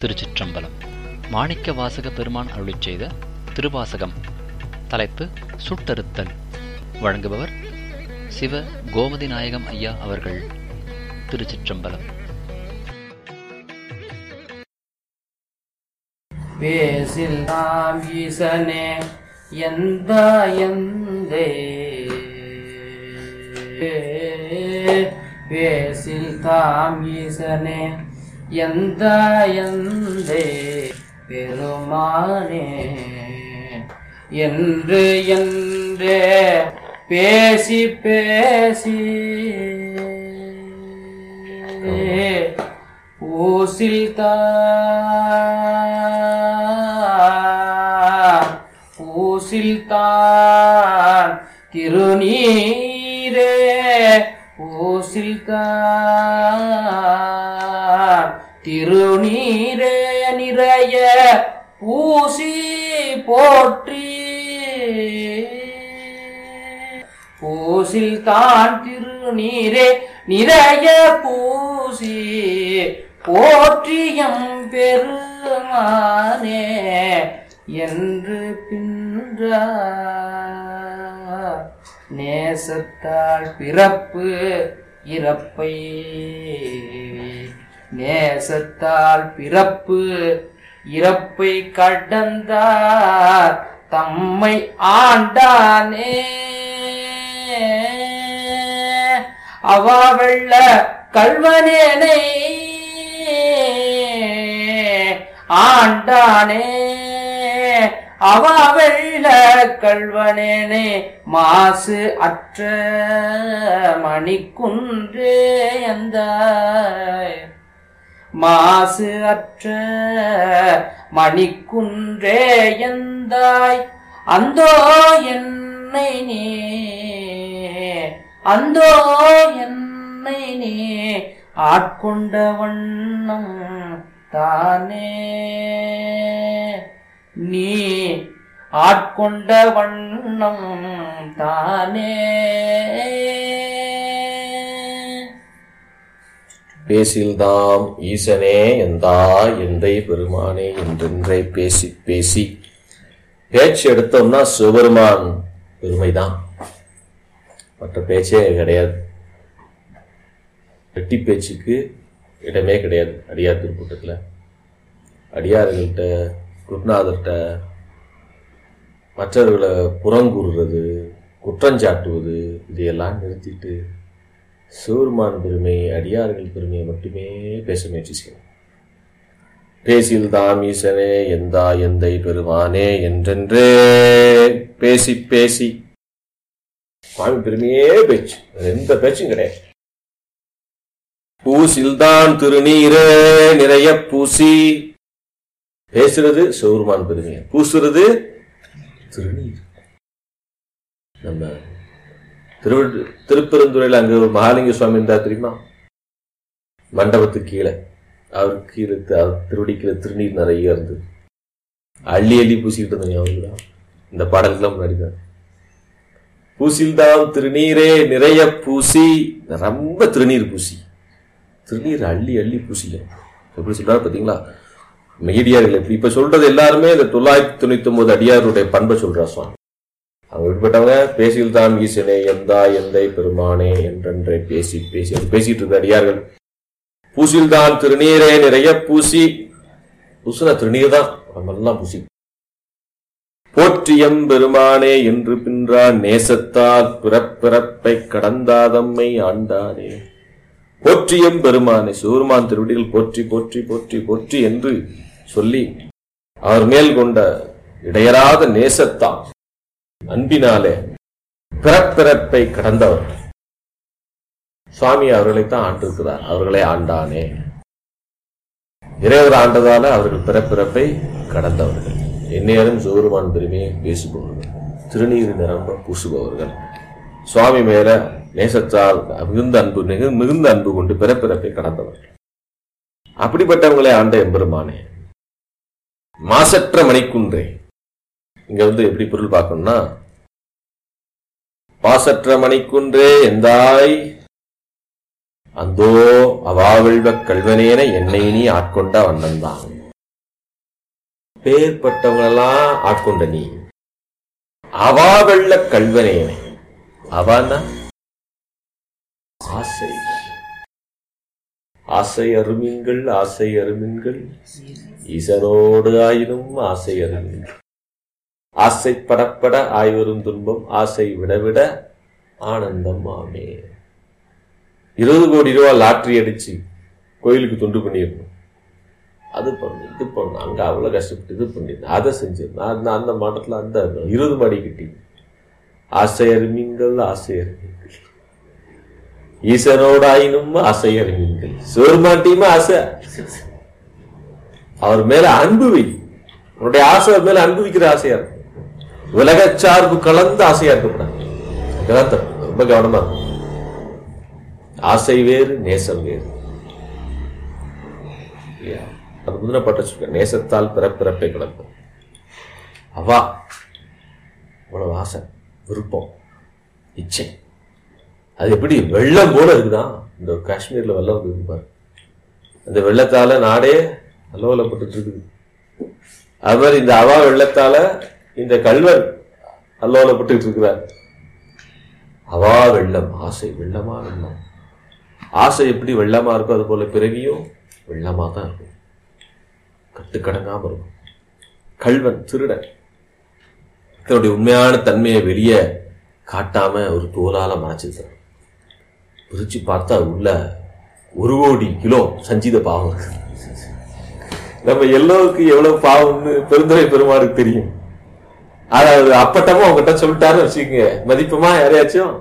திருச்சிற்றம்பலம் மாணிக்க வாசக பெருமான் அருளிச் செய்த திருவாசகம் தலைப்பு சுட்டறுத்தல் வழங்குபவர் சிவ கோமதி நாயகம் ஐயா அவர்கள் திருச்சிற்றம்பலம் பேசில் நாம் ஈசனே எந்த எந்தே பேசில் தாம் ஈசனே எந்த எந்தே பெருமானே என்று என்றே பேசி பேசி ஊசில் தான் ஊசில் தான் திருநீரே ஊசில் தான் திருநீரே நிறைய பூசி போற்றி பூசில் தான் திருநீரே நிறைய பூசி போற்றியம் பெருமானே என்று பின்ற நேசத்தால் பிறப்பு இறப்பை நேசத்தால் பிறப்பு இறப்பை கடந்தார் தம்மை ஆண்டானே அவா வெள்ள கல்வனேனை ஆண்டானே அவா வெள்ள கல்வனேனே மாசு அற்ற மணிக்குன்றே அந்த மாசு அற்ற மணிக்குன்றே எந்தாய் அந்தோ என்னை நீ அந்தோ என்னை நீ ஆட்கொண்ட வண்ணம் தானே நீ ஆட்கொண்ட வண்ணம் தானே பேசில்தாம் ஈசனே எந்தா எந்தை பெருமானே என்றென்றே பேசி பேசி பேச்சு எடுத்தோம்னா சிவபெருமான் பெருமைதான் மற்ற பேச்சே கிடையாது வெட்டி பேச்சுக்கு இடமே கிடையாது அடியார் திருக்கூட்டத்தில் அடியார்கள்ட்ட குருநாதர்கிட்ட மற்றவர்களை புறங்கூறுறது குற்றஞ்சாட்டுவது இதையெல்லாம் நிறுத்திட்டு சிவருமான் பெருமை அடியார்கள் பெருமையை மட்டுமே பேச முயற்சி செய்யணும் பேசில் தாம் ஈசனே எந்தா எந்தை பெருமானே என்றென்றே பேசி பேசி சுவாமி பெருமையே பேச்சு வேற எந்த பேச்சும் கிடையாது பூசில்தான் திருநீரே நிறைய பூசி பேசுறது சிவருமான் பெருமையை பூசுறது திருநீர் நம்ம திரு திருப்பெருந்துறையில் அங்க ஒரு மகாலிங்க சுவாமி இருந்தா தெரியுமா மண்டபத்துக்கு கீழே அவருக்கு கீழே அவர் திருவடி கீழே திருநீர் நிறைய இருந்தது அள்ளி அள்ளி பூசிக்கிட்டு இருந்தேன் அவருக்கு தான் இந்த பாடலுக்குலாம் முன்னாடி தான் பூசில்தான் திருநீரே நிறைய பூசி ரொம்ப திருநீர் பூசி திருநீர் அள்ளி அள்ளி பூசிக்கணும் எப்படி சொல்றாரு பாத்தீங்களா மெய்டியார்கள் எப்படி இப்ப சொல்றது எல்லாருமே இந்த தொள்ளாயிரத்தி தொண்ணூத்தி ஒன்பது அடியாருடைய பண்பை சொல்றா சுவாமி அவங்க எப்படிப்பட்டவங்க பேசியில் தான் ஈசனே எந்தா எந்தை பெருமானே என்றென்றே பேசி பேசி அது பேசிட்டு இருக்க அடியார்கள் பூசில் தான் திருநீரே நிறைய பூசி பூசுன திருநீர் தான் நம்மெல்லாம் பூசி போற்றியம் பெருமானே என்று பின்றான் நேசத்தால் பிறப்பிறப்பை கடந்தாதம்மை ஆண்டானே போற்றியம் பெருமானே சிவருமான் திருவடிகள் போற்றி போற்றி போற்றி போற்றி என்று சொல்லி அவர் மேல் கொண்ட இடையராத நேசத்தான் அன்பினாலே பிறப்பிறப்பை கடந்தவர் சுவாமி அவர்களைத்தான் ஆண்டிருக்கிறார் அவர்களை ஆண்டானே இறைவர் ஆண்டதால அவர்கள் பிறப்பிறப்பை கடந்தவர்கள் எந்நேரம் சிவருமான் பெருமையை பேசுபவர்கள் திருநீர் நிரம்ப பூசுபவர்கள் சுவாமி மேல நேசத்தால் மிகுந்த அன்பு மிகு- மிகுந்த அன்பு கொண்டு பிறப்பிறப்பை கடந்தவர்கள் அப்படிப்பட்டவங்களே ஆண்ட எம்பெருமானே மாசற்ற மணிக்குன்றே இங்க வந்து எப்படி பொருள் பார்க்கணும்னா பாசற்ற மணிக்குன்றே எந்தாய் அந்தோ அவாவிழ்வக் கல்வனேன என்னை நீ ஆட்கொண்ட வண்ணந்தான் அப்பேற்பட்டவங்களெல்லாம் ஆட்கொண்ட நீ அவா வெள்ள கல்வனேனை அவான்னா ஆசை ஆசை அருமீன்கள் ஆசை அருமீன்கள் ஈசனோடு ஆயினும் ஆசை அருமீன்கள் ஆசை படப்பட ஆய்வரும் துன்பம் ஆசை விடவிட ஆனந்தம் ஆமே இருபது கோடி ரூபா லாட்டரி அடிச்சு கோயிலுக்கு தொண்டு பண்ணிடணும் அது பண்ணு இது பண்ணு அங்க அவ்வளவு கஷ்டப்பட்டு இது பண்ணிருந்தேன் அதை செஞ்சிருந்தேன் அந்த அந்த மாட்டத்துல அந்த இருபது மாடி கட்டி ஆசை அருமீன்கள் ஆசை அருமீன்கள் ஈசனோடாயினும் ஆசை அருமீன்கள் சோர்மாட்டியுமே ஆசை அவர் மேல அன்பு வை உன்னுடைய ஆசை அவர் மேல அன்பு வைக்கிற ஆசையா இருக்கும் உலக சார்பு கலந்த ஆசையா இருக்கக்கூடாது அங்கதான் தப்பு. ரொம்ப கவனமா இருக்கும் ஆசை வேறு நேசம் வேறு இல்லையா அது முந்தின பட்ட சொல்ல நேசத்தால் பிறப்பிறப்பை கிடக்கும் அவா இவ்வளவு ஆசை விருப்பம் இச்சை அது எப்படி வெள்ளம் போல இருக்குதான் இந்த காஷ்மீர்ல வெள்ளம் வந்து பாரு அந்த வெள்ளத்தால நாடே அல்லோலப்பட்டு இருக்குது அது மாதிரி இந்த அவா வெள்ளத்தால இந்த கல்வன் அல்லோலப்பட்டு இருக்கிறார் அவா வெள்ளம் ஆசை வெள்ளமா வெள்ளம் ஆசை எப்படி வெள்ளமா இருக்கோ அது போல பிறவியும் வெள்ளமா தான் இருக்கும் கட்டுக்கடங்காம இருக்கும் கல்வன் திருடன் தன்னுடைய உண்மையான தன்மையை வெளியே காட்டாம ஒரு தோலால மறைச்சிருக்கிறான் பிரிச்சு பார்த்தா உள்ள ஒரு கோடி கிலோ சஞ்சீத பாவம் இருக்கு நம்ம எல்லோருக்கும் எவ்வளவு பாவம்னு பெருந்துரை பெருமாளுக்கு தெரியும் அதாவது அப்பட்டமா உங்ககிட்ட சொல்லிட்டாருன்னு வச்சுக்கோங்க மதிப்புமா யாரையாச்சும்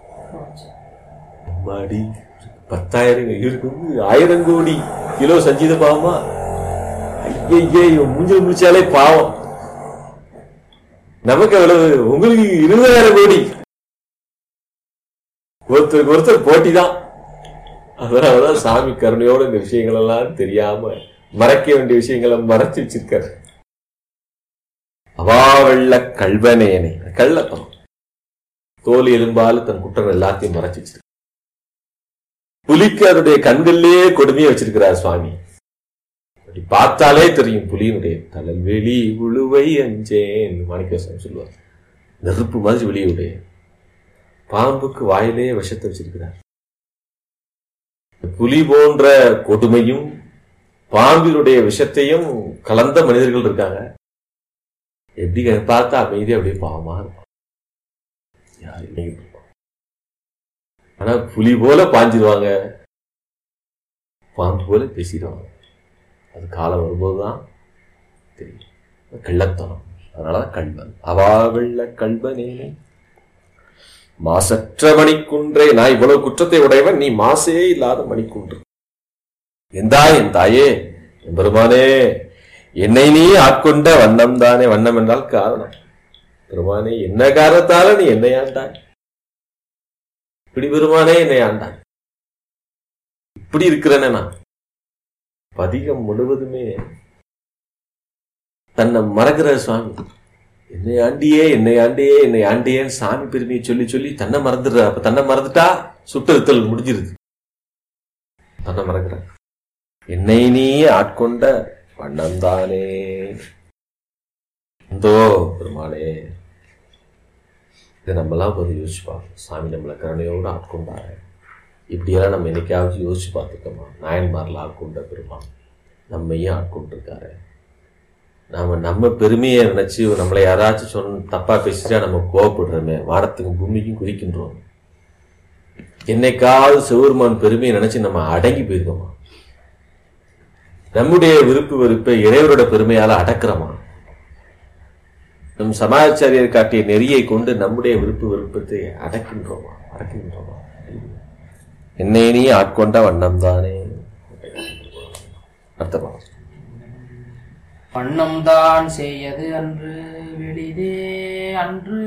அம்மாடி பத்தாயிரம் இவருக்கு வந்து ஆயிரம் கோடி கிலோ சஞ்சீத பாவமா ஐயே இவன் மூஞ்சல் முடிச்சாலே பாவம் நமக்கு எவ்வளவு உங்களுக்கு இருபதாயிரம் கோடி ஒருத்தருக்கு ஒருத்தர் போட்டி தான் அதனாலதான் சாமி கருணையோட இந்த விஷயங்கள் எல்லாம் தெரியாம மறைக்க வேண்டிய விஷயங்களை மறைச்சு வச்சிருக்காரு அவா வெள்ள கல்வனேனே கள்ளத்தனம் தோல் எலும்பால தன் குற்றம் எல்லாத்தையும் மறைச்சு வச்சிருக்காரு புலிக்கு அதனுடைய கண்கள்லயே கொடுமையை வச்சிருக்கிறார் சுவாமி அப்படி பார்த்தாலே தெரியும் புலியினுடைய தலல்வெளி உழுவை அஞ்சேன் மாணிக்கவாசன் சொல்லுவார் நெருப்பு மாதிரி வெளியுடைய பாம்புக்கு வாயிலே விஷத்தை வச்சிருக்கிறார் புலி போன்ற கொடுமையும் பாம்பினுடைய விஷத்தையும் கலந்த மனிதர்கள் இருக்காங்க எப்படி பார்த்தா அமைதியா அப்படியே பாவமா இருப்பான் யாரு இன்னைக்கு இருப்பான். ஆனா புலி போல பாஞ்சிருவாங்க பாம்பு போல பேசிடுவாங்க அது காலம் வரும்போதுதான் தெரியும் கள்ளத்தனம் அதனாலதான் கல்வன் அவா வெள்ள கல்வனேனே மாசற்ற மணிக்குன்றே நான் இவ்வளவு குற்றத்தை உடையவன் நீ மாசே இல்லாத மணிக்குன்று எந்தா என் தாயே என் பெருமானே என்னை நீ ஆட்கொண்ட வண்ணம் தானே வண்ணம் என்றால் காரணம் பெருமானே என்ன காரணத்தால நீ என்னை ஆண்டாய் இப்படி பெருமானே என்னை ஆண்டாய் இப்படி இருக்கிறேனே நான் பதிகம் முழுவதுமே தன்னை மறக்கிற சுவாமி என்னை ஆண்டியே என்னை ஆண்டியே என்னை ஆண்டியேன்னு சாமி பெருமையை சொல்லி சொல்லி தன்னை மறந்துடுற அப்ப தன்னை மறந்துட்டா சுட்டறுத்தல் முடிஞ்சிருது தன்னை மறக்கிற என்னை நீ ஆட்கொண்ட வண்ணம்தானே இந்தோ பெருமாளே இதை நம்மலாம் கொஞ்சம் யோசிச்சு பார்க்கணும் சாமி நம்மளை கருணையோடு ஆட்கொண்டாரு இப்படியெல்லாம் நம்ம என்னைக்காவது யோசிச்சு பார்த்துக்கோமா நாயன்மாரில் ஆட்கொண்ட பெருமாள் நம்மையும் ஆட்கொண்டிருக்காரு நாம நம்ம பெருமையை நினைச்சு நம்மளை யாராச்சும் சொன்ன தப்பா பேசிட்டா நம்ம கோவப்படுறோமே வானத்துக்கும் பூமிக்கும் குதிக்கின்றோம் என்னைக்காவது சிவருமான் பெருமையை நினைச்சு நம்ம அடங்கி போயிருக்கோமா நம்முடைய விருப்பு வெறுப்பை இறைவரோட பெருமையால அடக்கிறோமா நம் சமாச்சாரியர் காட்டிய நெறியை கொண்டு நம்முடைய விருப்பு வெறுப்பத்தை அடக்கின்றோமா அடக்கின்றோமா என்னை நீ ஆட்கொண்ட வண்ணம் தானே அர்த்தமா பண்ணம்தான் செய்யது அன்று வெளிதே அன்று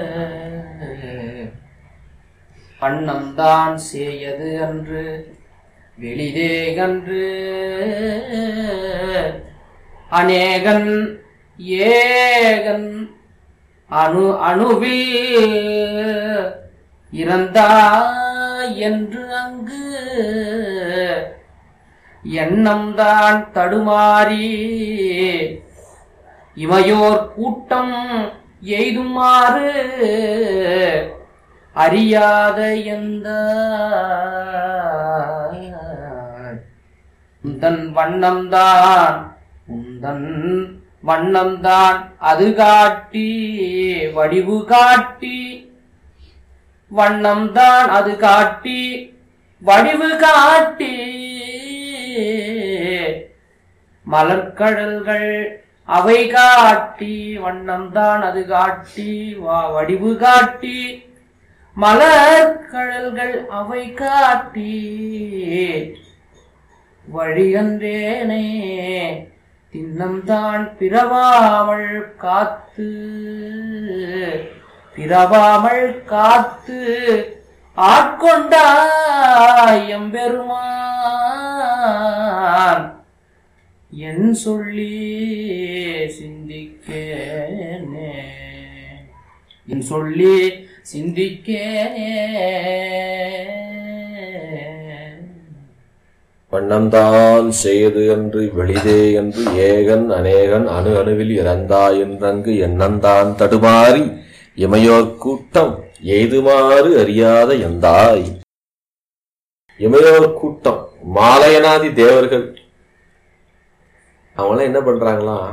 பண்ணம்தான் செய்யது அன்று வெளிதே அன்று அநேகன் ஏகன் அணு அணுவில் இறந்தா என்று அங்கு எண்ணம்தான் தடுமாறி இமையோர் கூட்டம் எய்துமாறு அறியாத எந்த உந்தன் வண்ணம்தான் உந்தன் வண்ணம்தான் அது காட்டி வடிவு காட்டி வண்ணம்தான் அது காட்டி வடிவு காட்டி மலர்கடல்கள் அவை காட்டி வண்ணம்தான் அது காட்டி வா வடிவு காட்டி மலர்கடல்கள் அவை காட்டி வழியன்றேனே தின்னம்தான் பிறவாமல் காத்து பிறவாமல் காத்து ஆட்கொண்டாய் எம்பெருமான் என் சொல்லி சிந்திக்கேனே என் சொல்லி சிந்திக்கேனே வண்ணம்தான் செய்து என்று வெளிதே என்று ஏகன் அநேகன் அணு அணுவில் இறந்தா என்றங்கு எண்ணந்தான் தடுமாறி இமையோர் கூட்டம் எய்துமாறு அறியாத எந்தாய் இமையோர் கூட்டம் மாலையனாதி தேவர்கள் அவங்களாம் என்ன பண்றாங்களாம்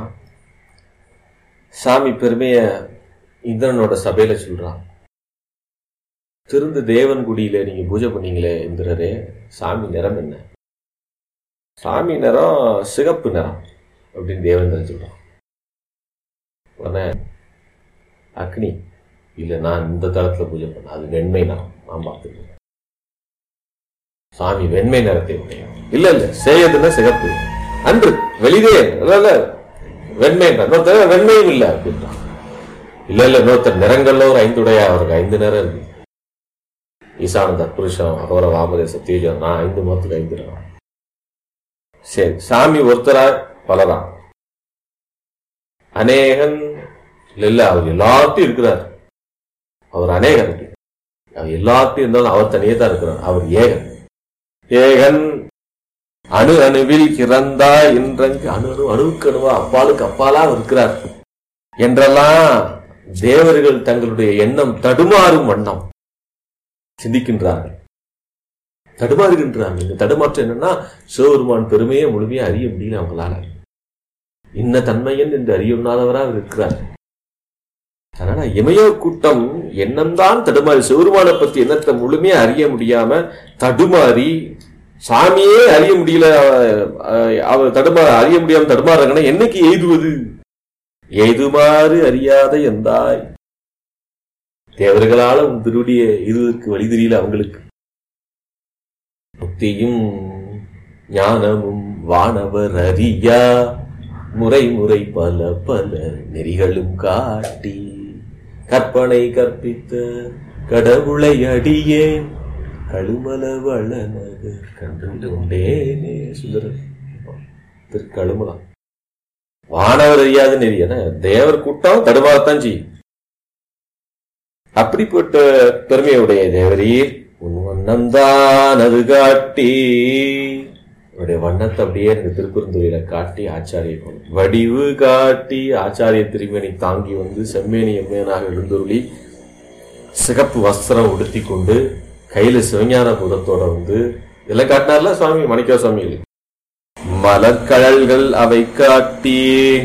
சாமி பெருமைய இந்திரனோட சபையில சொல்றான் திருந்து தேவன் குடியில நீங்க பூஜை பண்ணீங்களே இந்திரரே சாமி நிறம் என்ன சாமி நிறம் சிகப்பு நிறம் அப்படின்னு தேவேந்திரன் சொல்றான் உடனே அக்னி இல்ல நான் இந்த தளத்துல பூஜை பண்ண அது வெண்மை நிறம் நான் பார்த்துக்கிறேன் சாமி வெண்மை நிறத்தை உடையும் இல்ல இல்ல செய்யதுன்னா சிகப்பு அன்று வெளிதே இல்ல இல்ல வெண்மை நிறம். இன்னொருத்தர் வெண்மையும் இல்ல அப்படின்றான் இல்ல இல்ல இன்னொருத்தர் நிறங்கள்ல ஒரு ஐந்துடையா அவருக்கு ஐந்து நிறம் இருக்கு ஈசான தற்புருஷம் அகோர வாமதேச தீஜம் நான் ஐந்து மொத்தத்துக்கு ஐந்து நிறம் சரி சாமி ஒருத்தரா பலரா அநேகன் இல்ல இல்ல அவர் எல்லாத்தையும் இருக்கிறார் அவர் அநேகன் அவர் எல்லாத்தையும் இருந்தாலும் அவர் தனியே தான் இருக்கிறார் அவர் ஏகன் ஏகன் அணு அணுவில் இறந்தா என்றங்கு அணு அணு அணுவுக்கு அணுவா அப்பாலுக்கு அப்பாலா அவர் இருக்கிறார் என்றெல்லாம் தேவர்கள் தங்களுடைய எண்ணம் தடுமாறும் வண்ணம் சிந்திக்கின்றார்கள் தடுமாறுகின்றாங்க இந்த தடுமாற்றம் என்னன்னா சிவபெருமான் பெருமையை முழுமையா அறிய முடியல அவங்களால இன்ன தன்மையன் என்று அறியுண்ணாதவராக இருக்கிறார் அதனால இமய கூட்டம் எண்ணம்தான் தடுமாறி சிவபெருமானை பத்தி எண்ணத்தை முழுமையா அறிய முடியாம தடுமாறி சாமியே அறிய முடியல அஹ், அவர் தடுமா அறிய முடியாம தடுமாறுறாங்கன்னா என்னைக்கு எய்துவது எய்துமாறு அறியாத எந்தாய் தேவர்களால உன் திருடிய இதுவதற்கு வழி தெரியல அவங்களுக்கு முக்தியும் ஞானமும் வானவர் அறியா முறை முறை பல பல நெறிகளும் காட்டி கற்பனை கற்பித்த கடவுளை அடியேன் கழுமல வளநகர் கண்டு கொண்டேனே சுந்தரர் திரு கழுமலம் வானவர் அறியாத நெறி என தேவர் கூட்டம் தடுமாறத்தான் செய்யும் அப்படிப்பட்ட பெருமையுடைய தேவரீர் உன் வண்ணம்தான் அது காட்டி உன்னுடைய வண்ணத்தை அப்படியே எனக்கு திருக்குறுந்துறையில காட்டி ஆச்சாரிய கொண்டு வடிவு காட்டி ஆச்சாரிய திருமேனி தாங்கி வந்து செம்மேனி எம்மேனாக எழுந்துருளி சிகப்பு வஸ்திரம் உடுத்தி கொண்டு கையில சிவஞான பூதத்தோட வந்து இதெல்லாம் காட்டினார்ல சுவாமி மணிக்கா சுவாமிகள் மலர்கழல்கள் அவை காட்டி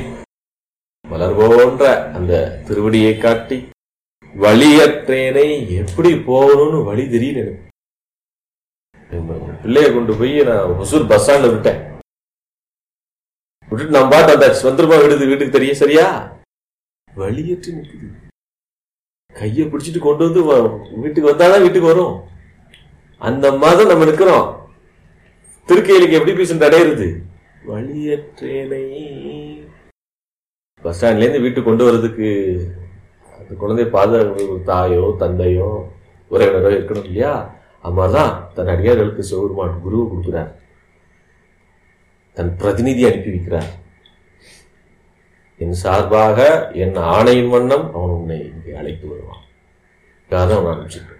மலர் போன்ற அந்த திருவடியை காட்டி வழியற்றேனை எப்படி போகணும்னு வழி தெரியல எனக்கு என் பிள்ளைய கொண்டு போய் நான் ஒசூர் பஸ் ஸ்டாண்ட்ல விட்டேன் விட்டுட்டு நான் பாட்டு வந்தாச்சு வந்துருமா விடுது வீட்டுக்கு தெரிய சரியா வழியற்று நிக்குது கைய பிடிச்சிட்டு கொண்டு வந்து வ- வீட்டுக்கு வந்தாதான் வீட்டுக்கு வரும் அந்த மாதம் நம்ம இருக்கிறோம் திருக்கையிலுக்கு எப்படி பேசுறது அடையிறது வழியற்றேனை பஸ் ஸ்டாண்ட்ல இருந்து வீட்டுக்கு கொண்டு வர்றதுக்கு அந்த குழந்தைய பாதுகாக்க ஒரு தாயோ தந்தையோ உறவினரோ இருக்கணும் இல்லையா அது மாதிரிதான் தன் அடியார்களுக்கு சிவபெருமான் குருவை கொடுக்கிறார் தன் பிரதிநிதி அனுப்பி வைக்கிறார் என் சார்பாக என் ஆணையின் வண்ணம் அவன் உன்னை இங்கே அழைத்து வருவான் அதான் அவன் அனுப்பிச்சிட்டு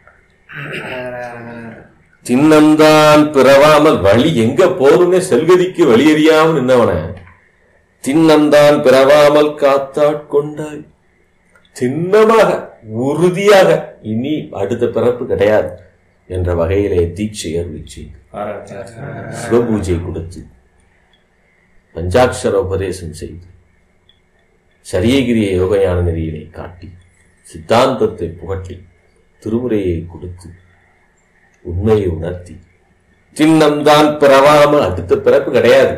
சின்னம்தான் பிறவாமல் வழி எங்க போறோம்னே செல்கதிக்கு வழி அறியாமல் நின்னவன தின்னந்தான் பிறவாமல் காத்தாட்கொண்டாய் சின்னமாக உறுதியாக இனி அடுத்த பிறப்பு கிடையாது என்ற வகையிலே தீட்சை அருளி செய்து சிவபூஜை கொடுத்து பஞ்சாட்சர உபதேசம் செய்து சரியகிரிய யோகஞான நெறியினை காட்டி சித்தாந்தத்தை புகட்டி திருமுறையை கொடுத்து உண்மையை உணர்த்தி சின்னம்தான் பிறவாமல் அடுத்த பிறப்பு கிடையாது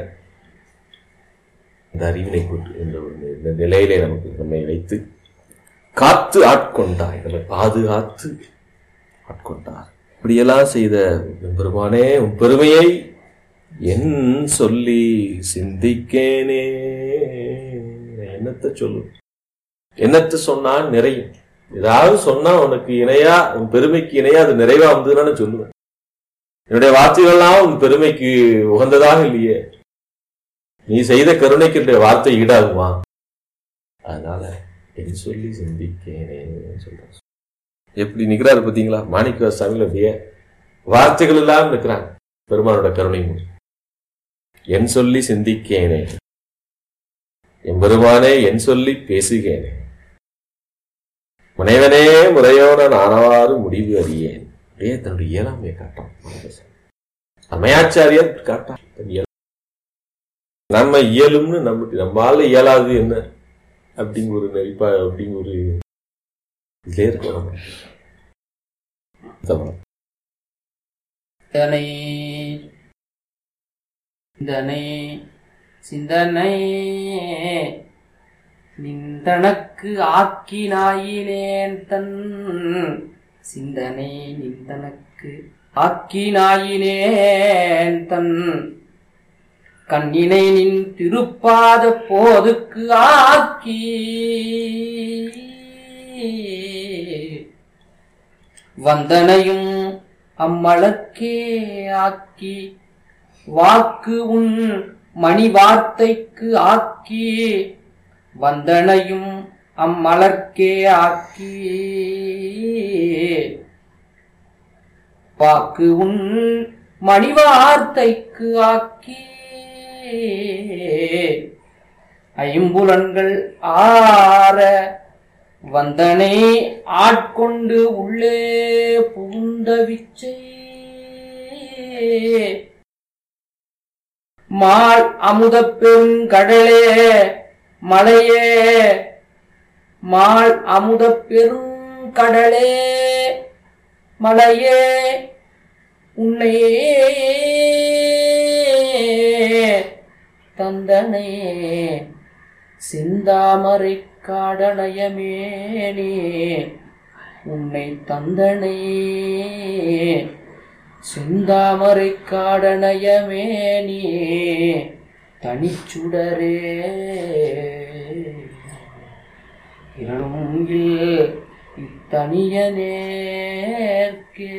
இந்த அறிவினை கொண்டு என்ற ஒரு நி- இந்த நிலையிலே நமக்கு நம்மை வைத்து காத்து ஆட்கொண்டாய் நம்மை பாதுகாத்து ஆட்கொண்டார் இப்படியெல்லாம் செய்த பெருமானே உன் பெருமையை என் சொல்லி சிந்திக்கேனே என்னத்தை சொல்லு என்னத்தை சொன்னா நிறையும் ஏதாவது சொன்னா உனக்கு இணையா உன் பெருமைக்கு இணையா அது நிறைவா வந்ததுன்னு சொல்லுவேன் என்னுடைய வார்த்தைகள்லாம் உன் பெருமைக்கு உகந்ததாக இல்லையே நீ செய்த கருணைக்கு என்னுடைய வார்த்தை ஈடாகுமா அதனால என் சொல்லி சிந்திக்கேனே சொல்றேன் எப்படி நிக்கிறாரு பாத்தீங்களா மாணிக்க சாமியில் அப்படியே வார்த்தைகள் எல்லாம் நிற்கிறாங்க பெருமானோட கருணை முன். என் சொல்லி சிந்திக்கேனே என் பெருமானே என் சொல்லி பேசுகேனே முனைவனே முறையோட நானவாறு முடிவு அறியேன் அப்படியே தன்னுடைய இயலாமையை காட்டான் மாணிக்கவாசகர். அம்மையாச்சாரியார் காட்டான் தன் இயல்- நம்ம இயலும்னு நம்ம நம்மால இயலாது என்ன அப்படிங்கிற ஒரு நெறிப்பா அப்படிங்கிற ஒரு இதுல இருக்கோம் நம்ம. அதான். சிந்தனை சிந்தனை சிந்தனை நிந்தனக்கு ஆக்கினாயினேன் தன் சிந்தனை நிந்தனக்கு ஆக்கினாயினேன் தன் கண்ணினை நின் திருப்பாத போதுக்கு ஆக்கி வந்தனையும் அம்மலக்கே ஆக்கி வாக்கு உன் மணி வார்த்தைக்கு ஆக்கி வந்தனையும் அம்மலர்க்கே ஆக்கி வாக்கு உன் மணி வார்த்தைக்கு ஆக்கி ஐம்புலன்கள் ஆற வந்தனை ஆட்கொண்டு உள்ளே புகுந்த விச்சை மால் அமுத பெருங்கடலே மலையே மால் அமுத பெருங்கடலே மலையே உன்னையே தந்தனே சிந்தாமரை காடலயமேனே உன்னை தந்தனே சிந்தாமரை காடனயமேனே தனிச்சுடரே இருங்கில் இத்தனியனேற்கே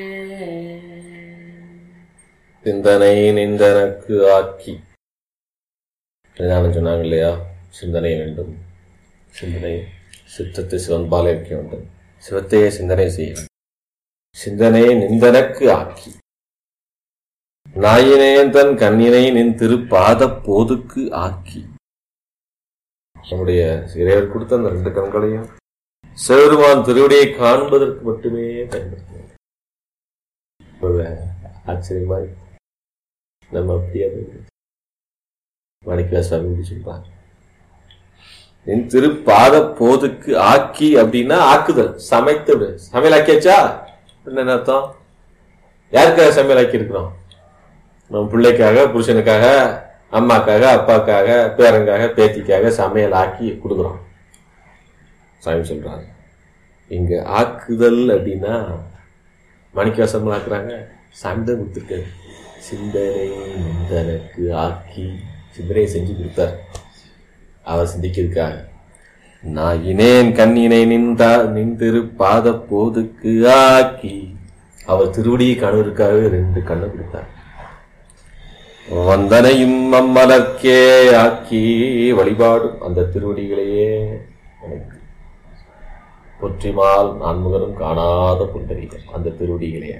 சிந்தனை நிந்தனக்கு ஆக்கி பிரதானம் சொன்னாங்க இல்லையா சிந்தனை வேண்டும் சிந்தனை சித்தத்தை சிவன்பால் இருக்க வேண்டும் சிவத்தையே சிந்தனை செய்ய வேண்டும் சிந்தனை நிந்தனக்கு ஆக்கி நாயினேன் தன் கண்ணினை நின் திருப்பாத போதுக்கு ஆக்கி நம்முடைய இறைவர் கொடுத்த அந்த ரெண்டு கண்களையும் சிவருமான் திருவடியை காண்பதற்கு மட்டுமே பயன்படுத்துவோம் ஒரு ஆச்சரியமா இருக்கு. நம்ம அப்படியே மாணிக்க சுவாமி இப்படி சொல்றாங்க என் திருப்பாத போதுக்கு ஆக்கி அப்படின்னா ஆக்குதல் சமைத்து விடு சமையல் ஆக்கியாச்சா என்ன அர்த்தம் யாருக்காக சமையல் ஆக்கி இருக்கிறோம் நம்ம பிள்ளைக்காக புருஷனுக்காக அம்மாக்காக அப்பாக்காக பேரனுக்காக பேத்திக்காக சமையல் ஆக்கி கொடுக்குறோம் சாமி சொல்றாங்க இங்க ஆக்குதல் அப்படின்னா மாணிக்கவாசம் ஆக்குறாங்க சாமி தான் கொடுத்துருக்காரு சிந்தனை நிந்தனக்கு ஆக்கி சிந்தனையை செஞ்சு கொடுத்தார் அவர் சிந்திக்கிறதுக்காக நான் இனேன் கண்ணினை நின்றா நின்றிரு பாத போதுக்கு ஆக்கி அவர் திருவடியை காணுவதற்காகவே ரெண்டு கண்ணை கொடுத்தார் வந்தனையும் அம்மலர்க்கே ஆக்கி வழிபாடும் அந்த திருவடிகளையே எனக்கு பொற்றிமால் நான்முகரும் காணாத புண்டரீகம் அந்த திருவடிகளையே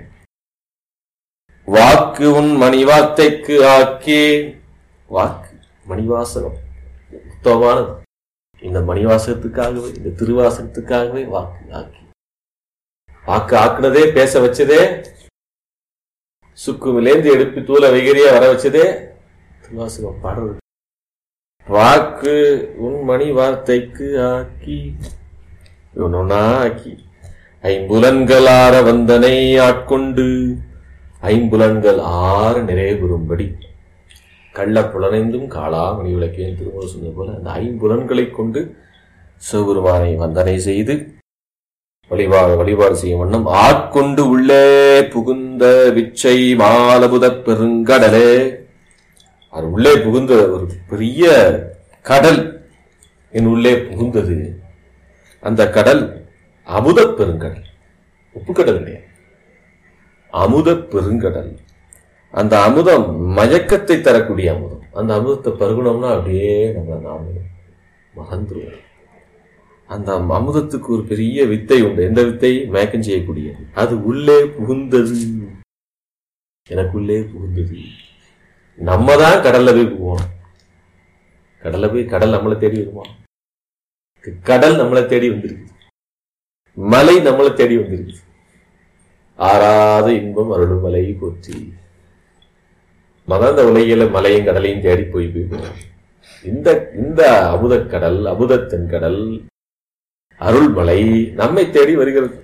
வாக்கு உன் மணிவார்த்தைக்கு ஆக்கி வாக்கு மணிவாசகம் உத்தமமானது இந்த மணிவாசகத்துக்காகவே இந்த திருவாசகத்துக்காகவே வாக்கு ஆக்கி வாக்கு ஆக்குனதே பேச வச்சதே சுக்குமிலேந்து எடுப்பி தூள வைகரியா வர வச்சதே திருவாசகம் பாடுறது வாக்கு உன் மணி வார்த்தைக்கு ஆக்கி இவனொன்னா ஆக்கி ஐம்புலன்களார வந்தனை ஆட்கொண்டு ஐம்புலன்கள் ஆறு நிறைவுறும்படி கள்ள புலனைந்தும் காளா மணி விளக்கேன் திருமணம் சொன்னது போல அந்த ஐம்புலன்களை கொண்டு சிவபெருமானை வந்தனை செய்து வழிபாடு வழிபாடு செய்யும் வண்ணம் ஆட்கொண்டு உள்ளே புகுந்த விச்சை மாலபுதப் பெருங்கடலே அது உள்ளே புகுந்த ஒரு பெரிய கடல் என் உள்ளே புகுந்தது அந்த கடல் அமுதப் பெருங்கடல் உப்புக்கடல் கிடையாது அமுதப் பெருங்கடல் அந்த அமுதம் மயக்கத்தை தரக்கூடிய அமுதம் அந்த அமுதத்தை பருகுனோம்னா அப்படியே நம்ம நாம மறந்துருவோம் அந்த அமுதத்துக்கு ஒரு பெரிய வித்தை உண்டு எந்த வித்தை மயக்கம் செய்யக்கூடியது அது உள்ளே புகுந்தது எனக்குள்ளே புகுந்தது நம்ம தான் கடல்ல போய் போவோம் கடல்ல போய் கடல் நம்மளை தேடி வருமா கடல் நம்மளை தேடி வந்திருக்கு மலை நம்மளை தேடி வந்திருக்கு ஆறாத இன்பம் அருளும் மலை போற்றி மகந்த உலகில மலையும் கடலையும் தேடி போய் போய் இந்த இந்த அமுதக் கடல் அமுதத்தின் கடல் அருள்மலை நம்மை தேடி வருகிறது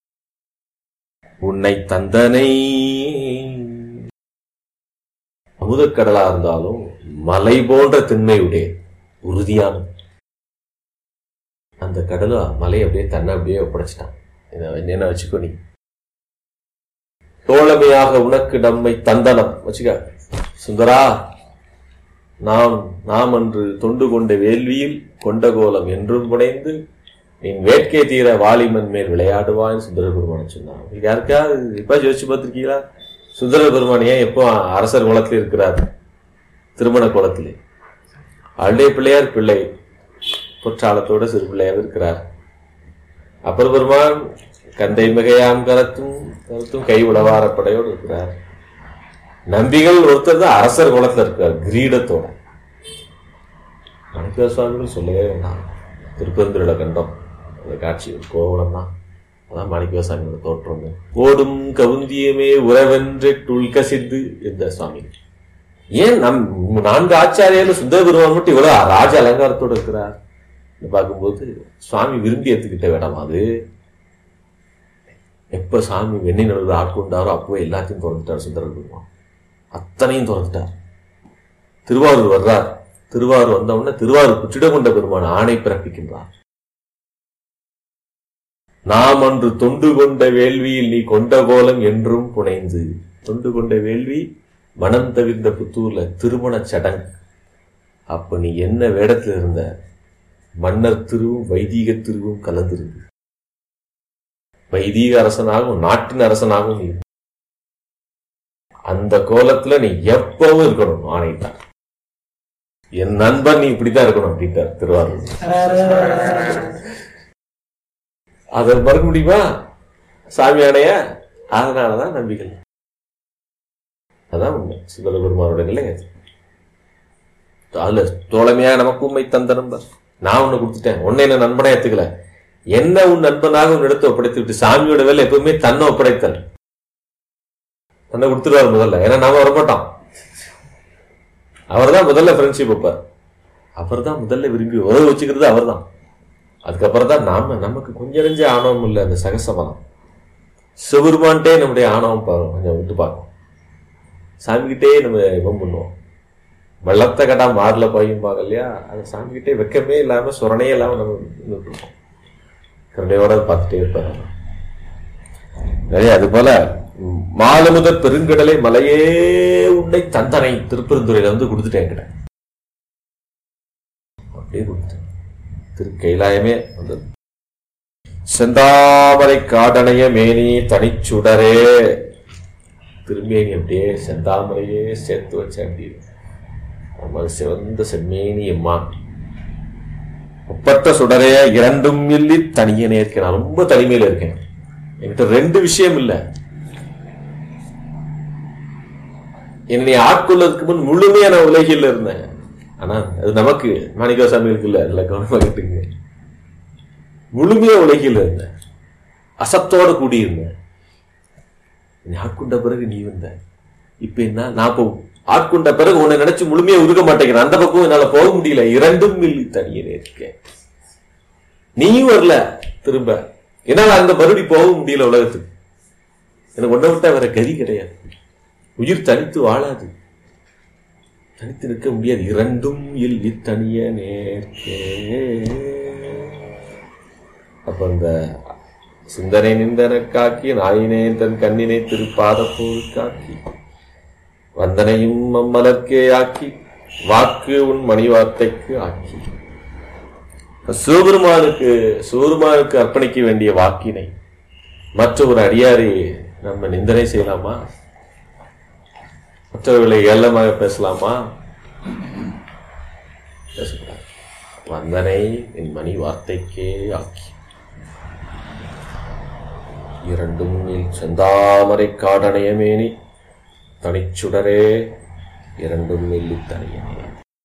உன்னை தந்தனை அமுதக்கடலா இருந்தாலும் மலை போன்ற திண்மையுடைய உறுதியானது அந்த கடல மலை அப்படியே தன்னை அப்படியே ஒப்படைச்சிட்டான் இதை என்ன வச்சுக்கோ நீ தோழமையாக உனக்கு நம்மை தந்தனம் வச்சுக்க சுந்தரா நாம் நாம் அன்று தொண்டு கொண்ட வேள்வியில் கொண்ட கோலம் என்றும் புனைந்து நீ வேட்கை தீர வாலிமன் மேல் விளையாடுவான்னு சுந்தர பெருமான் சொன்னான் இது யாருக்காவது இப்ப யோசிச்சு பார்த்திருக்கீங்களா சுந்தர பெருமான் ஏன் எப்போ அரசர் குலத்தில் இருக்கிறார் திருமண குலத்திலே அள்ளை பிள்ளையார் பிள்ளை பொற்றாளத்தோட சிறு பிள்ளையாக இருக்கிறார் அப்பர் பெருமான் கந்தை மிகையாம் கரத்தும் கருத்தும் கை உளவாரப்படையோடு இருக்கிறார் நம்பிகள் ஒருத்தர் தான் அரசர் குலத்துல இருக்கார் கிரீடத்தோட மணிக்கா சுவாமிகள் சொல்லவே வேண்டாம் திருப்பெருந்துருள கண்டம் அந்த காட்சி ஒரு கோவலம் தான் அதான் மாணிக்க சுவாமியோட தோற்றம் ஓடும் கவுந்தியமே உறவென்று துள்கசித்து இந்த சுவாமி ஏன் நம் நான்கு ஆச்சாரியர்கள் சுந்தர பெருமான் மட்டும் இவ்வளவு ராஜ அலங்காரத்தோட இருக்கிறார் பார்க்கும்போது சுவாமி விரும்பி எடுத்துக்கிட்ட வேண்டாம் அது எப்ப சாமி வெண்ணி நடுவில் ஆட்கொண்டாரோ அப்பவே எல்லாத்தையும் திறந்துட்டார் சுந்தர பெருமான் அத்தனையும் திறந்துட்டார் திருவாரூர் வர்றார் திருவாரூர் வந்த உடனே திருவாரூர் புற்றிடம் கொண்ட பெருமான் ஆணை பிறப்பிக்கின்றார் நாம் அன்று தொண்டு கொண்ட வேள்வியில் நீ கொண்ட கோலம் என்றும் புனைந்து தொண்டு கொண்ட வேள்வி மனம் தவிர்ந்த புத்தூர்ல திருமண சடங்கு அப்ப நீ என்ன வேடத்துல இருந்த மன்னர் திருவும் வைதீக திருவும் கலந்திருந்து வைதீக அரசனாகவும் நாட்டின் அரசனாகவும் நீ இருந்த. அந்த கோலத்துல நீ எப்பவும் இருக்கணும் ஆணையிட்டார் என் நண்பன் நீ இப்படித்தான் இருக்கணும் அப்படின்ட்டார் திருவாரூர் அதை மறுக்க முடியுமா சாமி ஆணைய அதனாலதான் நம்பிக்கை அதான் உண்மை சிவல பெருமானோட நிலை அது அதுல தோழமையா நமக்கு உண்மை தந்த நண்பர் நான் உன்னை கொடுத்துட்டேன் உன்னை என்ன நண்பனா ஏத்துக்கல என்ன உன் நண்பனாக உன் இடத்தை ஒப்படைத்து விட்டு சாமியோட வேலை எப்பவுமே தன்னை ஒப்படைத்தல் தன்னை கொடுத்துருவாரு முதல்ல ஏன்னா நாம வரமாட்டோம் அவர் தான் முதல்ல ஃப்ரெண்ட்ஷிப் வைப்பார் அவர் தான் முதல்ல விரும்பி உறவு வச்சுக்கிறது அவர் தான் அதுக்கப்புறம் தான் நாம நமக்கு கொஞ்சம் நெஞ்ச ஆணவம் இல்லை அந்த சகசமனம் சிவருமான்ட்டே நம்முடைய ஆணவம் பா- கொஞ்சம் விட்டு பார்க்கும் சாமிகிட்டே நம்ம இவம் பண்ணுவோம் வெள்ளத்தை கட்டா மாறல பாயும்பாங்க இல்லையா அது சாமிகிட்டே வெக்கமே இல்லாம சுரணையே இல்லாம நம்ம நின்னுட்டு இருப்போம் கருணையோட பார்த்துட்டே இருப்பாரு நிறைய அது போல ம், மாலமுத பெருங்கடலை மலையே உன்னை தந்தனை திருப்பெருந்துறையில வந்து கொடுத்துட்டேன் என்கிட்ட அப்படியே கொடுத்தேன் திரு கைலாயமே வந்தது செந்தாமரை காடனைய மேனி தனிச்சுடரே திருமேனி அப்படியே செந்தாமரையே சேர்த்து வச்ச அப்படி நம்ம சிவந்த செம்மேனி அம்மா ஒப்பற்ற சுடரே இரண்டும் இல்லி தனியனே இருக்கேன் நான் ரொம்ப தனிமையில இருக்கேன் என்கிட்ட ரெண்டு விஷயம் இல்ல என்னை ஆட்கொள்ளதுக்கு முன் முழுமையான உலகில் இருந்தேன் ஆனா அது நமக்கு மாணிக்க சாமிகளுக்கு இல்ல அதுல கவனமா கேட்டுங்க முழுமையா உலகில் இருந்த அசத்தோட கூடியிருந்த நீ ஆட்கொண்ட பிறகு நீ வந்த இப்ப என்ன நான் இப்போ ஆட்கொண்ட பிறகு உன்னை நினைச்சு முழுமையா உருக மாட்டேங்கிறேன் அந்த பக்கம் என்னால போக முடியல இரண்டும் மில்லி தனியே இருக்கேன் நீயும் வரல திரும்ப என்னால அங்க மறுபடி போக முடியல உலகத்துக்கு எனக்கு ஒன்றை விட்டா வேற கதி கிடையாது உயிர் தனித்து வாழாது தனித்து நிற்க முடியாது இரண்டும் எல்லி தனிய நேர்க்கே அப்ப இந்த சிந்தனை நிந்தன காக்கி நாயினே தன் கண்ணினை திருப்பாத காக்கி வந்தனையும் மம்மலர்க்கே ஆக்கி வாக்கு உன் மணி வார்த்தைக்கு ஆக்கி சிவபெருமானுக்கு சிவபெருமானுக்கு அர்ப்பணிக்க வேண்டிய வாக்கினை மற்ற ஒரு அடியாரை நம்ம நிந்தனை செய்யலாமா மற்றவர்களை ஏளனமாக பேசலாமா பேசக்கூடாது வந்தனை என் மணி வார்த்தைக்கே ஆக்கி இரண்டும் நில் செந்தாமரை காடணையமேனி தனிச்சுடரே இரண்டும் நெல்லி தனியனே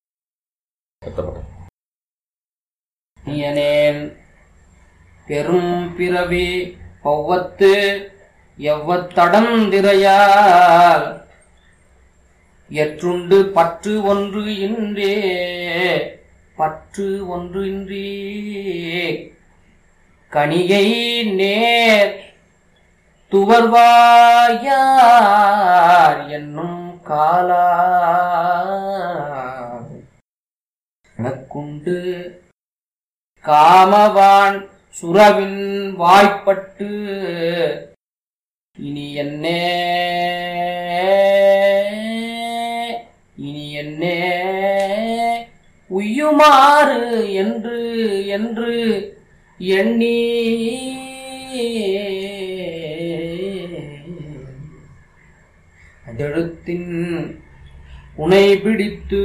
நீயனேன் பெரும் பிறவி பௌவத்து எவ்வத்தடந்திரையால் எற்றுண்டு பற்று ஒன்று இன்றே பற்று ஒன்று இன்றி கனியை நேர் துவர்வாயார் என்னும் காலா எனக்குண்டு காமவான் சுரவின் வாய்ப்பட்டு இனி என்னே இனி என்னே உய்யுமாறு என்று என்று எண்ணி அதெழுத்தின் உனை பிடித்து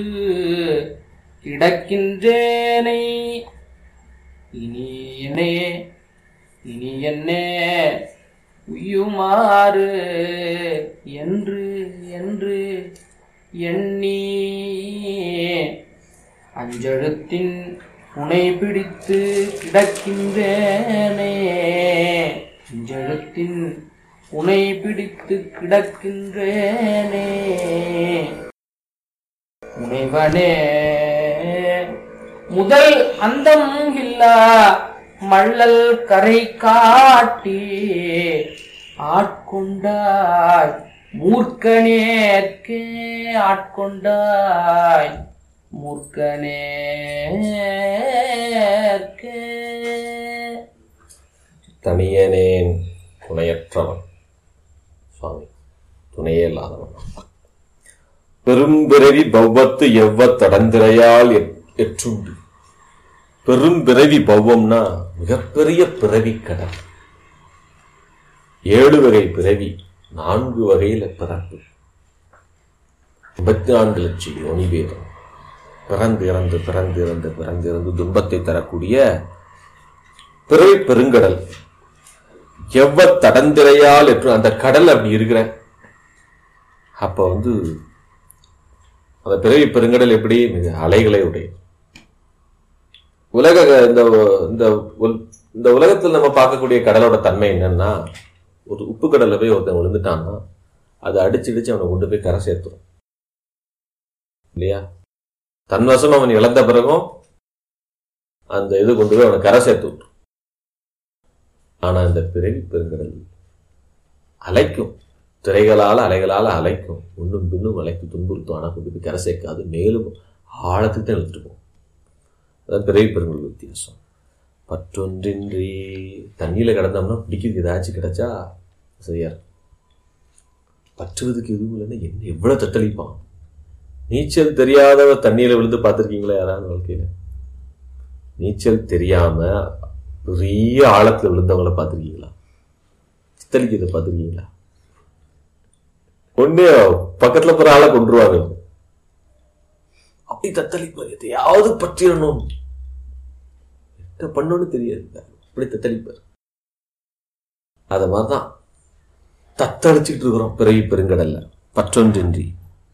கிடக்கின்றேனை இனி என்னே இனி என்னே உய்யுமாறு என்று என்று எண்ணி அஞ்செழுத்தின் உனை பிடித்து கிடக்கின்றேனே அஞ்செழுத்தின் உனை பிடித்து கிடக்கின்றேனே முனைவனே முதல் அந்தம் இல்லா மள்ளல் கரை காட்டி ஆட்கொண்டாய் மூர்க்கனேற்கே ஆட்கொண்டாய் மூர்க்கனேற்கே தனியனேன் துணையற்றவன் சுவாமி துணையே இல்லாதவன் பெரும்பிறவி பௌவத்து எவ்வத்தடந்திரையால் எட்- எற்றுண்டு பெரும்பிறவி பௌவம்னா மிகப்பெரிய பிறவி கடல் ஏழு வகை பிறவி நான்கு வகையில பிறப்பு ஐம்பத்தி நான்கு லட்சம் யோனி பேதம் பிறந்து இறந்து பிறந்து இறந்து பிறந்து இறந்து துன்பத்தை தரக்கூடிய பிறவி பெருங்கடல் எவ்வ தடந்திரையால் எற்று அந்த கடல் அப்படி இருக்கிற அப்ப வந்து அந்த பிறவி பெருங்கடல் எப்படி மிக அலைகளை உடைய உலக இந்த இந்த உல்- இந்த உலகத்தில் நம்ம பார்க்கக்கூடிய கடலோட தன்மை என்னன்னா ஒரு உப்பு கடல்ல போய் ஒருத்தன் விழுந்துட்டான்னா அதை அடிச்சு அடிச்சு அவனை கொண்டு போய் கரை சேர்த்துரும் இல்லையா தன்வசம் அவன் இழந்த பிறகும் அந்த இது கொண்டு போய் அவனை கரை சேர்த்து விட்டுரும் ஆனா இந்த பிறவி பெருங்கடல் அலைக்கும் திரைகளால் அலைகளால் அலைக்கும் ஒன்றும் பின்னும் அலைக்கு துன்புறுத்தும் ஆனால் கொண்டு போய் கரை சேர்க்காது மேலும் ஆழத்துக்கு தான் இழுத்துட்டு போகும் அதான் பிறவி பெருங்கடல் வித்தியாசம் பற்றொன்றின்றி தண்ணியில கிடந்தோம்னா பிடிக்கிறதுக்கு ஏதாச்சும் கிடைச்சா சரியா இருக்கும். பற்றுவதுக்கு எதுவும் இல்லைன்னா என்ன எவ்வளவு தத்தளிப்பான் நீச்சல் தெரியாதவ தண்ணியில விழுந்து பார்த்திருக்கீங்களா யாராவது வாழ்க்கையில நீச்சல் தெரியாம பெரிய ஆழத்துல விழுந்தவங்கள பார்த்திருக்கீங்களா தத்தளிக்கிறத பார்த்திருக்கீங்களா ஒண்ணு பக்கத்துல போற ஆளை கொண்டுருவாங்க அப்படி தத்தளிப்பார் எதையாவது பற்றிடணும் என்ன பண்ணணும்னு தெரியாது அப்படி தத்தளிப்பார் அத மாதிரிதான் தத்தளிச்சுக்கிட்டு இருக்கிறோம் பிறவி பெருங்கடல்ல பற்றொன்றின்றி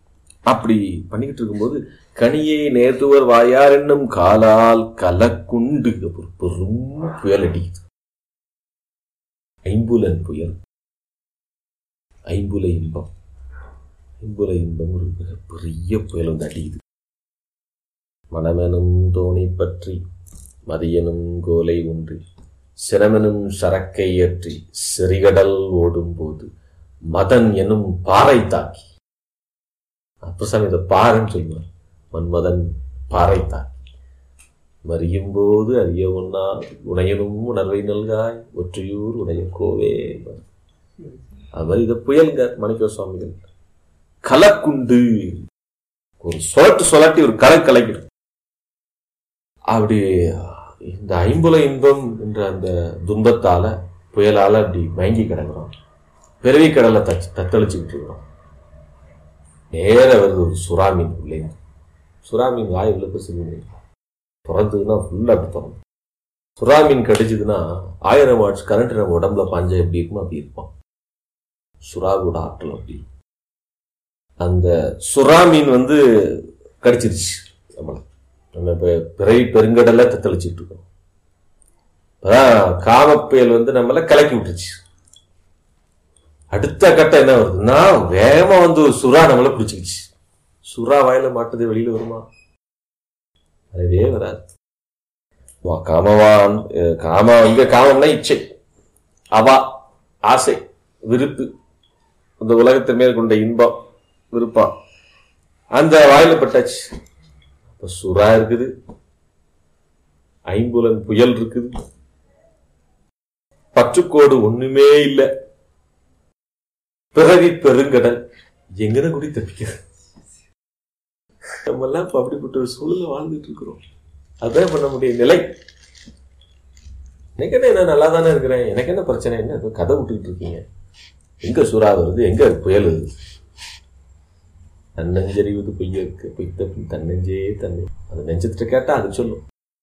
அப்படி பண்ணிக்கிட்டு இருக்கும்போது கனியை நேர்த்துவர் வாயார் என்னும் காலால் கலக்குண்டு ஒரு பெரும் புயல் அடிக்குது ஐம்புலன் புயல் ஐம்புல இன்பம் ஐம்புல இன்பம் ஒரு மிகப்பெரிய புயல் வந்து அடிக்குது மனமெனும் தோணி பற்றி மதியனும் கோலை ஒன்றி சிரமெனும் சரக்கை ஏற்றி செறிகடல் ஓடும்போது மதன் எனும் பாறை தாக்கி அப்பசாமி இதை பாறைன்னு சொல்லுவார் மன்மதன் பாறை தாக்கி மறியும் போது அறிய உண்ணா உனையனும் உணர்வை நல்காய் ஒற்றையூர் உடைய கோவே அது மாதிரி இதை புயல்ங்க மணிக்க சுவாமிகள் கலக்குண்டு ஒரு சொலட்டு சொலட்டி ஒரு கலை கலைக்கணும் அப்படி இந்த ஐம்புல இன்பம் என்ற அந்த துன்பத்தால புயலால அப்படி மயங்கி கிடக்குறோம் பிறவி கடலை தச்சு தத்தளிச்சுக்கிட்டு இருக்கிறோம் நேர வருது ஒரு சுறா மீன் உள்ளே சுறா மீன் வாய் உள்ள பெருசு பிறந்ததுன்னா ஃபுல்லா அப்படி திறந்து சுறா மீன் கடிச்சதுன்னா ஆயிரம் வாட்ஸ் கரண்ட் நம்ம உடம்புல பாஞ்சா எப்படி இருக்குமோ அப்படி இருப்பான் சுறாவோட ஆற்றல் அப்படி அந்த சுறா மீன் வந்து கடிச்சிருச்சு நம்மளை நம்ம இப்போ பிறை பெருங்கடலை தத்தளிச்சுட்டு இருக்கோம் அதான் காமப்புயல் வந்து நம்மள கலக்கி விட்டுருச்சு அடுத்த கட்டம் என்ன வருதுன்னா வேகமா வந்து ஒரு சுறா நம்மள பிடிச்சிக்கிச்சு சுறா வாயில மாட்டுது வெளியில வருமா அதுவே வராது வா, காமவான் அஹ், காம இங்க காமம்னா இச்சை அவா ஆசை விருப்பு இந்த உலகத்தின் மேல் கொண்ட இன்பம் விருப்பம் அந்த வாயில பட்டாச்சு அப்ப சுறா இருக்குது ஐம்புலன் புயல் இருக்குது பற்றுக்கோடு ஒண்ணுமே இல்ல பிறவி பெருங்கடல் எங்கன கூடி தப்பிக்கிறது நம்ம எல்லாம் இப்ப அப்படிப்பட்ட ஒரு சூழல வாழ்ந்துட்டு இருக்கிறோம் அதான் பண்ண முடிய நிலை எனக்கு என்ன நான் நல்லா தானே இருக்கிறேன் எனக்கு என்ன பிரச்சனை என்ன ஏதோ கதை விட்டுக்கிட்டு இருக்கீங்க எங்க சுறா வருது எங்க புயல் வருது தன்னஞ்சறிவது பொய்யற்கு பொய்த்த பின் தன்னஞ்சே தன்னை அது நெஞ்சத்திட்ட கேட்டா அது சொல்லும்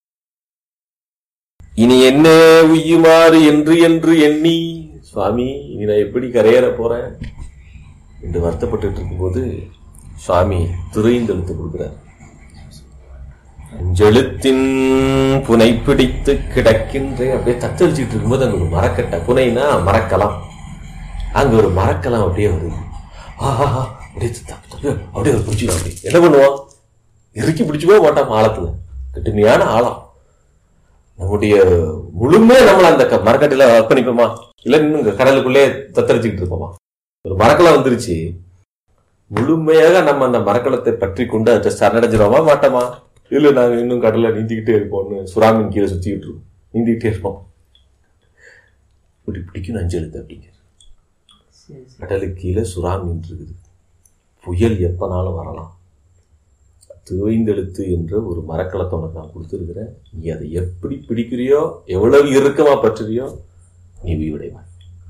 இனி என்ன உய்யுமாறு என்று என்று எண்ணி சுவாமி இனி நான் எப்படி கரையேற போறேன் என்று வருத்தப்பட்டு இருக்கும்போது சுவாமி துறைந்தெழுத்து கொடுக்கிறார் அஞ்செழுத்தின் புனை பிடித்து கிடக்கின்ற அப்படியே தத்தளிச்சுட்டு இருக்கும்போது அங்க ஒரு மரக்கட்டை புனைனா மரக்கலாம் அங்க ஒரு மரக்கலாம் அப்படியே வருது ஆஹா அப்படியே தப்பு தப்பு அப்படியே ஒரு பிடிச்சிடும் அப்படி என்ன பண்ணுவான் இறுக்கி பிடிச்சுக்கவே மாட்டான் ஆழத்துல கட்டுமையான ஆழம் நம்முடைய முழுமையா நம்மள அந்த க- மரக்கட்டையில அர்ப்பணிப்போமா இல்ல இன்னும் இங்க கடலுக்குள்ளே தத்தரிச்சுக்கிட்டு இருப்போமா ஒரு மரக்கலம் வந்துருச்சு முழுமையாக நம்ம அந்த மரக்கலத்தை பற்றி கொண்டு அதை சரணடைஞ்சிரோமா மாட்டோமா இல்ல நாங்க இன்னும் கடல்ல நீந்திக்கிட்டே இருப்போம்னு சுறாமின் கீழே சுத்திக்கிட்டு இருக்கோம் நீந்திக்கிட்டே இருப்போம் இப்படி பிடிக்கும் அஞ்சு எழுத்து அப்படிங்க சரி சரி கடலுக்கு கீழே சுறா மீன் இருக்குது புயல் எப்பனாலும் வரலாம் திருவைந்தெழுத்து என்ற ஒரு மரக்கலத்தை உனக்கு நான் கொடுத்துருக்கிறேன் நீ அதை எப்படி பிடிக்கிறியோ எவ்வளவு இறுக்கமா பற்றுறியோ நீ உயிரிடைவாய்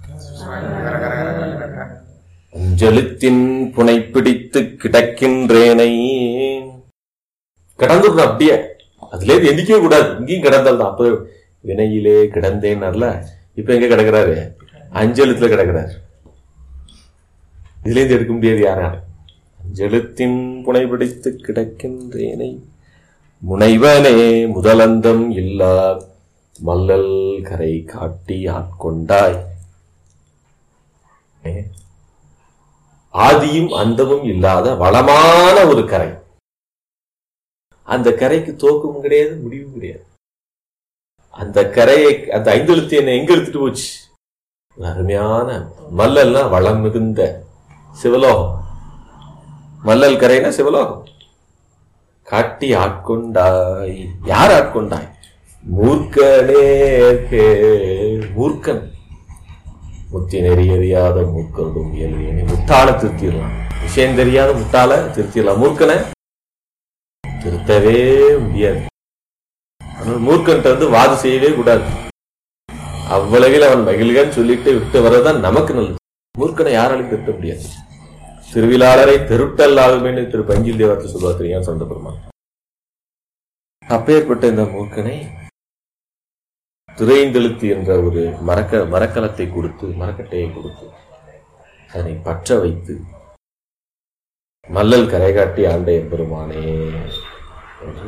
அஞ்செழுத்தின் புனை பிடித்து கிடக்கின்றேனை கிடந்துடணும் அப்படியே அதுல இருந்து எந்திக்கவே கூடாது இங்கேயும் கிடந்தால் தான் அப்போ வினையிலே கிடந்தேன்னர்ல இப்ப எங்க கிடக்குறாரு அஞ்செழுத்துல கிடக்குறாரு இதுல இருந்து எடுக்க முடியாது யாரால அஞ்செழுத்தின் புனை பிடித்து கிடக்கின்றேனை முனைவனே முதலந்தம் இல்லா மல்லல் கரை காட்டி ஆட்கொண்டாய் ஏ? ஆதியும் அந்தமும் இல்லாத வளமான ஒரு கரை அந்த கரைக்கு தோக்கமும் கிடையாது முடிவும் கிடையாது அந்த கரையை அந்த ஐந்தெழுத்து என்னை எங்க எடுத்துட்டு போச்சு ஒரு அருமையான மல்லல்னா வளம் மிகுந்த சிவலோகம் மல்லல் கரைனா சிவலோகம் காட்டி ஆட்கொண்டாய் யார் ஆட்கொண்டாய் மூர்க்கனே மூர்க்கன் முத்தி நெறி அறியாத மூர்க்கனும் இயல்பினை முட்டாள திருத்திடலாம் விஷயம் தெரியாத முட்டாள திருத்திடலாம் மூர்க்கனை திருத்தவே முடியாது ஆனால் மூர்க்கன்ட்ட வந்து வாது செய்யவே கூடாது அவ்வளவில் அவன் மகிழ்கன்னு சொல்லிட்டு விட்டு வர்றதுதான் நமக்கு நல்லது மூர்க்கனை யாராலையும் திருத்த முடியாது திருவிழாளரை தெருட்டல் ஆகுமேன்னு திரு பஞ்சில் தேவத்தை சொல்லுவார் தெரியும் சொந்த பெருமான் அப்பேற்பட்ட இந்த மூர்க்கனை திரைந்தெழுத்து என்ற ஒரு மரக்க மரக்கலத்தை கொடுத்து மரக்கட்டையை கொடுத்து அதனை பற்ற வைத்து மல்லல் கரை காட்டி ஆண்ட எம்பெருமானே என்று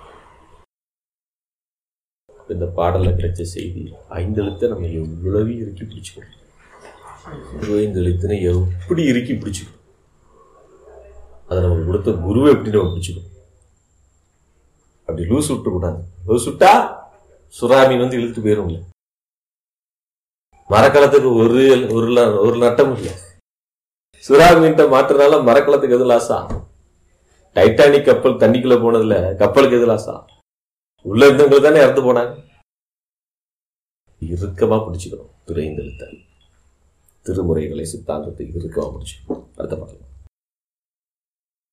இந்த பாடல்ல கிடைச்ச செய்தி ஐந்தெழுத்தை நம்ம எவ்வளவு இறுக்கி பிடிச்சுக்கணும் ஐந்தெழுத்தினை எப்படி இறுக்கி பிடிச்சுக்கணும் அதை நமக்கு கொடுத்த குருவை எப்படி நம்ம பிடிச்சுக்கணும் அப்படி லூஸ் விட்டு கூடாது லூஸ் விட்டா சுறாமீன் வந்து இழுத்து போயிரும் இல்ல மரக்கலத்துக்கு ஒரு ஒரு ல- ஒரு நட்டம் இல்லை சுறாமீன்ட்ட மாட்டுறதுனால மரக்கலத்துக்கு எது லாஸா டைட்டானிக் கப்பல் தண்ணிக்குள்ள போனதுல கப்பலுக்கு எது லாஸா உள்ள இருந்தவங்க தானே இறந்து போனாங்க இறுக்கமா பிடிச்சுக்கணும் துறைந்தெழுத்த திருமுறைகளை சித்தாந்தத்தை இறுக்கமா பிடிச்சுக்கணும் அடுத்த பாடல்